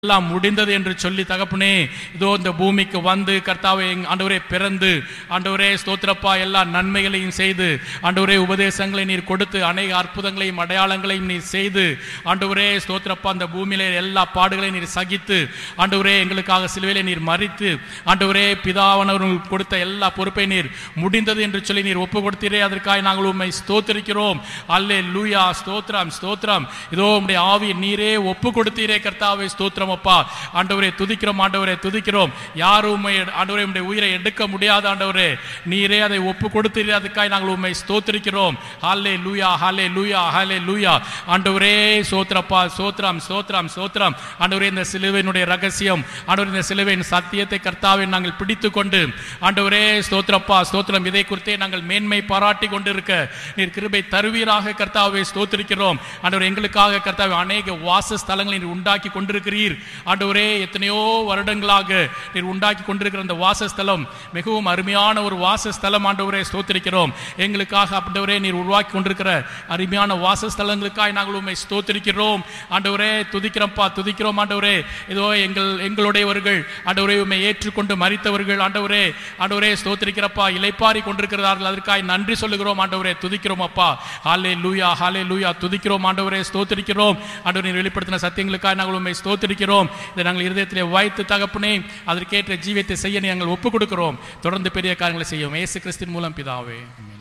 எல்லாம் முடிந்தது என்று சொல்லி தகப்பனே இதோ இந்த பூமிக்கு வந்து கர்த்தாவே எங்க- ஆண்டவரே பிறந்து ஆண்டவரே ஸ்தோத்திரப்பா எல்லா நன்மைகளையும் செய்து ஆண்டவரே உபதேசங்களை நீர் கொடுத்து அநேக அற்புதங்களையும் அடையாளங்களையும் நீர் செய்து ஆண்டவரே ஸ்தோத்திரப்பா அந்த பூமியிலே எல்லா பாடுகளையும் நீர் சகித்து ஆண்டவரே எங்களுக்காக சிலுவையிலே நீர் மறித்து ஆண்டவரே பிதாவனவர்களுக்கு கொடுத்த எல்லா பொறுப்பை நீர் முடிந்தது என்று சொல்லி நீர் ஒப்பு கொடுத்தீரே அதற்காக நாங்கள் உண்மை ஸ்தோத்திரிக்கிறோம் அல்லே லூயா ஸ்தோத்திரம் ஸ்தோத்திரம் இதோ உம்முடைய ஆவி நீரே ஒப்பு கொடுத்தீரே கர்த்தாவே ஸ்தோத்திரம் அப்பா ஆண்டவரே துதிக்கிறோம் ஆண்டவரே துதிக்கிறோம் யாரும் உம்மை ஆண்டவரே உம்முடைய உயிரை எடுக்க முடியாத ஆண்டவரே நீரே அதை ஒப்பு கொடுத்தீரே அதுக்காக நாங்கள் உண்மை ஸ்தோத்திரிக்கிறோம் ஹாலே லூயா ஹாலே லூயா ஹாலே லூயா ஆண்டவரே சோத்திரப்பா சோத்ரம் சோத்ரம் சோத்ரம் ஆண்டவரே இந்த சிலுவையினுடைய ரகசியம் ஆண்டவரே இந்த சிலுவையின் சத்தியத்தை கர்த்தாவை நாங்கள் பிடித்து கொண்டு ஆண்டவரே ஸ்தோத்திரப்பா ஸ்தோத்திரம் இதை குறித்தே நாங்கள் மேன்மை பாராட்டி கொண்டிருக்க நீர் கிருபை தருவீராக கர்த்தாவை ஸ்தோத்திரிக்கிறோம் ஆண்டவர் எங்களுக்காக கர்த்தாவை அநேக வாசஸ்தலங்களை நீர் உண்டாக்கி கொண்டிருக்கிறீர் ஆண்டவரே எத்தனையோ வருடங்களாக நீர் உண்டாக்கி கொண்டிருக்கிற அந்த வாசஸ்தலம் மிகவும் அருமையான ஒரு வாசஸ்தலம் ஆண்டவரே ஸ்தோத்திரிக்கிறோம் எங்களுக்காக ஆண்டவரே நீர் உருவாக்கி கொண்டிருக்கிற அருமையான வாசஸ்தலங்களுக்காக நாங்கள் உண்மை ஸ்தோத்திரிக்கிறோம் ஆண்டவரே துதிக்கிறோம்ப்பா துதிக்கிறோம் ஆண்டவரே இதோ எங்கள் எங்களுடையவர்கள் ஆண்டவரே உண்மை ஏற்றுக்கொண்டு மறித்தவர்கள் ஆண்டவரே ஆண்டவரே ஸ்தோத்திரிக்கிறப்பா இலைப்பாரி கொண்டிருக்கிறார்கள் அதற்காக நன்றி சொல்லுகிறோம் ஆண்டவரே துதிக்கிறோம் அப்பா ஹாலே லூயா ஹாலே லூயா துதிக்கிறோம் ஆண்டவரே ஸ்தோத்திரிக்கிறோம் ஆண்டவரே நீர் வெளிப்படுத்தின சத்தியங்களுக்காக நாங்கள் உண்மை ஸ்தோத்திரிக்கிறோம் இதை நாங்கள் இருதயத்திலே வைத்து தகப்பனே அதற்கேற்ற ஜீவியத்தை செய்ய நாங்கள் ஒப்புக் கொடுக்கிறோம் தொடர்ந்து பெரிய காரியங்களை செய்யும் இயேசு கிறிஸ்தின் மூலம் பிதாவே ஆமென்.